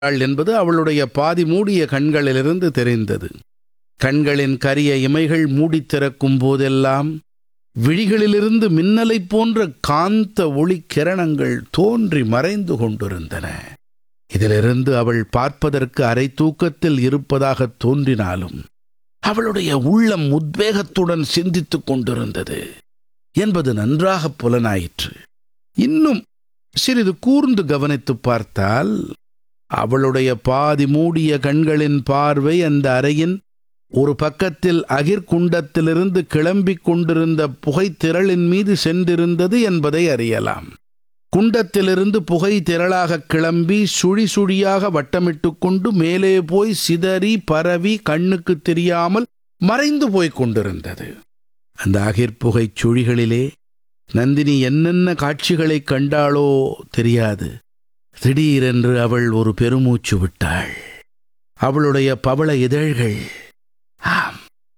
கொண்டிருக்கிறாள் என்பது அவளுடைய பாதி மூடிய கண்களிலிருந்து தெரிந்தது கண்களின் கரிய இமைகள் மூடித் திறக்கும் போதெல்லாம் விழிகளிலிருந்து மின்னலைப் போன்ற காந்த ஒளி கிரணங்கள் தோன்றி மறைந்து கொண்டிருந்தன இதிலிருந்து அவள் பார்ப்பதற்கு அரை தூக்கத்தில் இருப்பதாகத் தோன்றினாலும் அவளுடைய உள்ளம் உத்வேகத்துடன் சிந்தித்துக் கொண்டிருந்தது என்பது நன்றாகப் புலனாயிற்று இன்னும் சிறிது கூர்ந்து கவனித்துப் பார்த்தால் அவளுடைய பாதி மூடிய கண்களின் பார்வை அந்த அறையின் ஒரு பக்கத்தில் அகிர்குண்டத்திலிருந்து கிளம்பிக் கொண்டிருந்த புகைத்திரளின் மீது சென்றிருந்தது என்பதை அறியலாம் குண்டத்திலிருந்து புகை திரளாக கிளம்பி சுழி சுழியாக வட்டமிட்டு கொண்டு மேலே போய் சிதறி பரவி கண்ணுக்கு தெரியாமல் மறைந்து போய்க் கொண்டிருந்தது அந்த அகிர்புகைச் சுழிகளிலே நந்தினி என்னென்ன காட்சிகளைக் கண்டாளோ தெரியாது திடீரென்று அவள் ஒரு பெருமூச்சு விட்டாள் அவளுடைய பவள இதழ்கள் ஆம்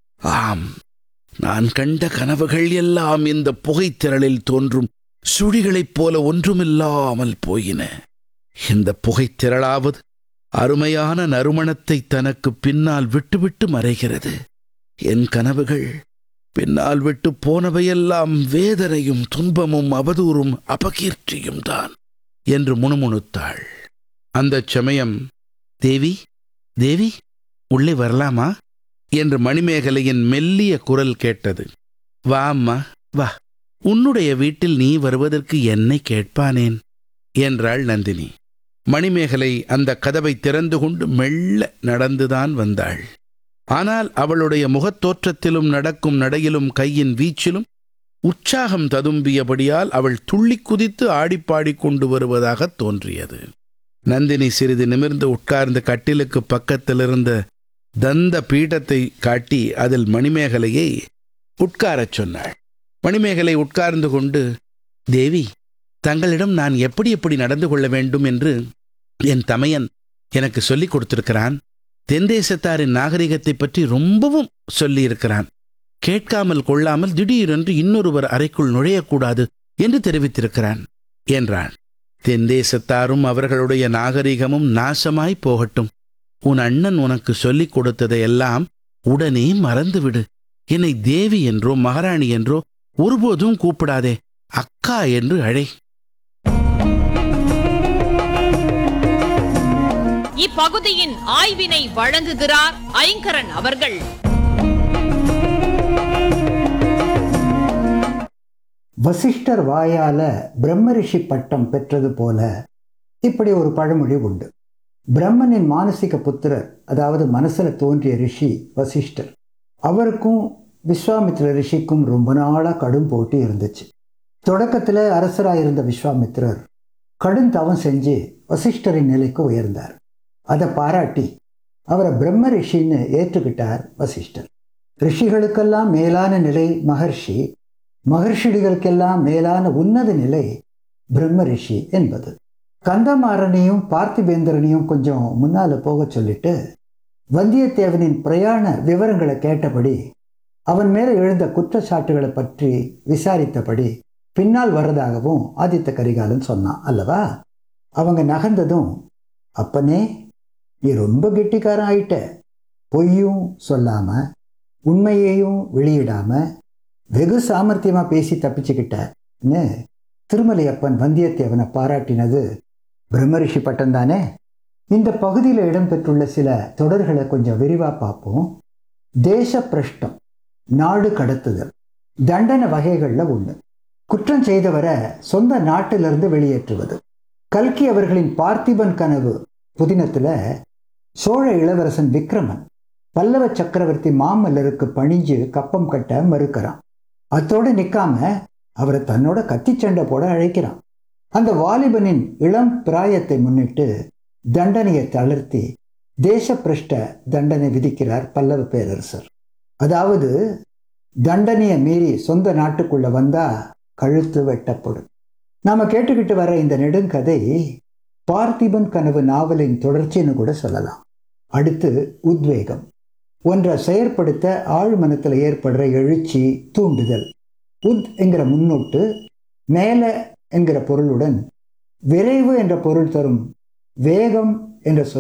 ஆம் நான் கண்ட கனவுகள் எல்லாம் இந்த புகைத்திரளில் தோன்றும் சுழிகளைப் போல ஒன்றுமில்லாமல் போயின இந்த புகைத்திரளாவது அருமையான நறுமணத்தை தனக்கு பின்னால் விட்டுவிட்டு மறைகிறது என் கனவுகள் பின்னால் விட்டு போனவையெல்லாம் வேதனையும் துன்பமும் அவதூறும் அபகீர்த்தியும் தான் என்று முணுமுணுத்தாள் அந்தச் சமயம் தேவி தேவி உள்ளே வரலாமா என்று மணிமேகலையின் மெல்லிய குரல் கேட்டது வா அம்மா வா உன்னுடைய வீட்டில் நீ வருவதற்கு என்னை கேட்பானேன் என்றாள் நந்தினி மணிமேகலை அந்த கதவை திறந்து கொண்டு மெல்ல நடந்துதான் வந்தாள் ஆனால் அவளுடைய முகத்தோற்றத்திலும் நடக்கும் நடையிலும் கையின் வீச்சிலும் உற்சாகம் ததும்பியபடியால் அவள் துள்ளி குதித்து ஆடிப்பாடிக் கொண்டு வருவதாகத் தோன்றியது நந்தினி சிறிது நிமிர்ந்து உட்கார்ந்து கட்டிலுக்கு பக்கத்திலிருந்த தந்த பீடத்தை காட்டி அதில் மணிமேகலையை உட்காரச் சொன்னாள் மணிமேகலை உட்கார்ந்து கொண்டு தேவி தங்களிடம் நான் எப்படி எப்படி நடந்து கொள்ள வேண்டும் என்று என் தமையன் எனக்கு சொல்லிக் கொடுத்திருக்கிறான் தென்தேசத்தாரின் நாகரிகத்தை பற்றி ரொம்பவும் சொல்லியிருக்கிறான் கேட்காமல் கொள்ளாமல் திடீரென்று இன்னொருவர் அறைக்குள் நுழையக்கூடாது என்று தெரிவித்திருக்கிறான் என்றான் தென்தேசத்தாரும் அவர்களுடைய நாகரிகமும் நாசமாய் போகட்டும் உன் அண்ணன் உனக்கு சொல்லிக் கொடுத்ததையெல்லாம் உடனே மறந்துவிடு என்னை தேவி என்றோ மகாராணி என்றோ ஒருபோதும் கூப்பிடாதே அக்கா என்று அழை இப்பகுதியின் ஆய்வினை வழங்குகிறார் ஐங்கரன் அவர்கள் வசிஷ்டர் வாயால பிரம்மரிஷி பட்டம் பெற்றது போல இப்படி ஒரு பழமொழி உண்டு பிரம்மனின் மானசிக புத்திரர் அதாவது மனசுல தோன்றிய ரிஷி வசிஷ்டர் அவருக்கும் விஸ்வாமித்ர ரிஷிக்கும் ரொம்ப நாளா கடும் போட்டி இருந்துச்சு தொடக்கத்துல அரசராக இருந்த விஸ்வாமித்ரர் கடும் தவம் செஞ்சு வசிஷ்டரின் நிலைக்கு உயர்ந்தார் அதை பாராட்டி அவரை பிரம்ம ரிஷின்னு ஏற்றுக்கிட்டார் வசிஷ்டர் ரிஷிகளுக்கெல்லாம் மேலான நிலை மகர்ஷி மகர்ஷிகளுக்கெல்லாம் மேலான உன்னத நிலை பிரம்ம ரிஷி என்பது கந்தமாறனையும் பார்த்திபேந்திரனையும் கொஞ்சம் முன்னால போக சொல்லிட்டு வந்தியத்தேவனின் பிரயாண விவரங்களை கேட்டபடி அவன் மேல எழுந்த குற்றச்சாட்டுகளை பற்றி விசாரித்தபடி பின்னால் வர்றதாகவும் ஆதித்த கரிகாலன் சொன்னான் அல்லவா அவங்க நகர்ந்ததும் அப்பனே நீ ரொம்ப கெட்டிக்காரன் ஆயிட்ட பொய்யும் சொல்லாம உண்மையையும் வெளியிடாம வெகு சாமர்த்தியமா பேசி தப்பிச்சுக்கிட்டன்னு திருமலையப்பன் வந்தியத்தேவனை பாராட்டினது பிரம்மரிஷி பட்டம் தானே இந்த பகுதியில் இடம்பெற்றுள்ள சில தொடர்களை கொஞ்சம் விரிவா பார்ப்போம் தேச பிரஷ்டம் நாடு கடத்துதல் தண்டனை வகைகளில் ஒன்று குற்றம் செய்தவரை சொந்த நாட்டிலிருந்து வெளியேற்றுவது கல்கி அவர்களின் பார்த்திபன் கனவு புதினத்துல சோழ இளவரசன் விக்ரமன் பல்லவ சக்கரவர்த்தி மாமல்லருக்கு பணிஞ்சு கப்பம் கட்ட மறுக்கிறான் அத்தோடு நிற்காம அவரை தன்னோட கத்தி சண்டை போட அழைக்கிறான் அந்த வாலிபனின் இளம் பிராயத்தை முன்னிட்டு தண்டனையை தளர்த்தி தேசப்பிரஷ்ட தண்டனை விதிக்கிறார் பல்லவ பேரரசர் அதாவது தண்டனையை மீறி சொந்த நாட்டுக்குள்ள வந்தா கழுத்து வெட்டப்படும் நாம கேட்டுக்கிட்டு வர இந்த நெடுங்கதை பார்த்திபன் கனவு நாவலின் தொடர்ச்சின்னு கூட சொல்லலாம் அடுத்து உத்வேகம் ஒன்றை செயற்படுத்த ஆழ்மனத்தில் ஏற்படுற எழுச்சி தூண்டுதல் உத் என்கிற முன்னோட்டு மேலே என்கிற பொருளுடன் விரைவு என்ற பொருள் தரும் வேகம் என்ற சொல்